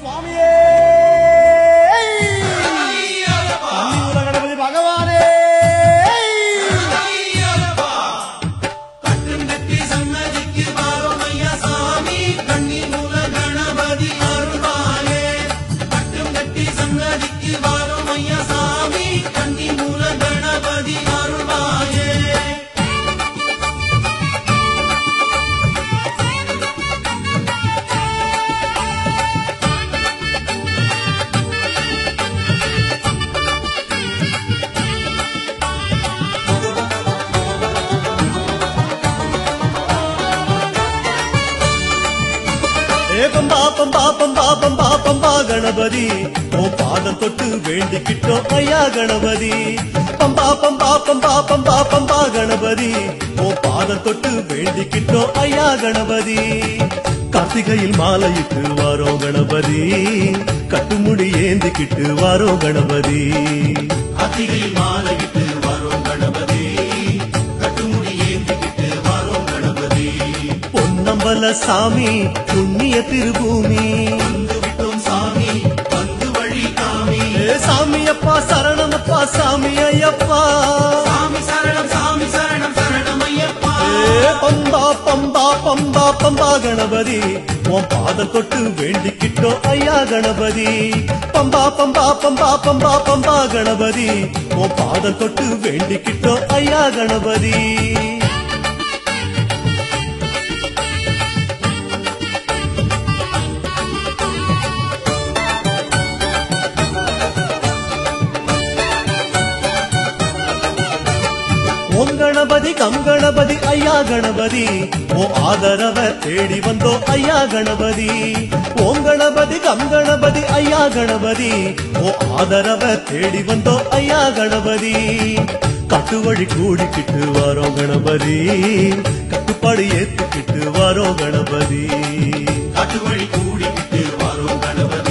சுவாமியே கன்னிமூல கணபதி பகவானே கட்டுங்கட்டி சன்னதிக்கு வாரோம் ஐயா சாமி கன்னிமூல கணபதி அருள்வாயே கட்டுங்கட்டி சன்னதிக்கு வாரோம் ஐயா சாமி கன்னிமூல கணபதி அருள்வாயே ஏ பம்பா பம்பா பம்பா பம்பா பம்பா கணபதி ஓ பாதம் தொட்டு வேண்டிக்கிட்டோம் ஐயா கணபதி பம்பா பம்பா பம்பா பம்பா பம்பா கணபதி ஓ பாதம் தொட்டு வேண்டிக்கிட்டோம் ஐயா கணபதி கார்த்திகையில் மாலையிட்டு வாரோம் கணபதி கட்டுமுடி ஏந்திக்கிட்டு வாரோம் கணபதி கார்த்திகையில் மாலையிட்டு வரோம் கணபதி கட்டுமுடி ஏந்திக்கிட்டு வரோம் கணபதி பொன்னம்பல சாமி புண்ணிய திருபூமி வந்து விட்டோம் சாமி வந்து வழி காமி ஏ சாமி அப்பா சரணமப்பா சாமி ஐயப்பா சாமி சரணம் சாமி சரணம் சரணம் ஐயப்பா ஏ பம்பா பம்பா பம்பா பம்பா கணபதி உன் பாதம் தொட்டு வேண்டிக்கிட்டோம் ஐயா கணபதி பம்பா பம்பா பம்பா பம்பா பம்பா கணபதி உன் பாதம் தொட்டு வேண்டிக்கிட்டோம் ஐயா கணபதி ஓம் கணபதி கம் கணபதி ஐயா கணபதி ஓ ஆதரவ தேடி வந்தோ ஐயா கணபதி ஓம் கணபதி கம் கணபதி ஐயா கணபதி ஓ ஆதரவ தேடி வந்தோ ஐயா கணபதி கட்டு வழி கூடிக்கிட்டு வாரோம் கணபதி கட்டுப்பாடு ஏத்துக்கிட்டு வாரோம் கணபதி காட்டு வழி கூடிக்கிட்டு வரோம் கணபதி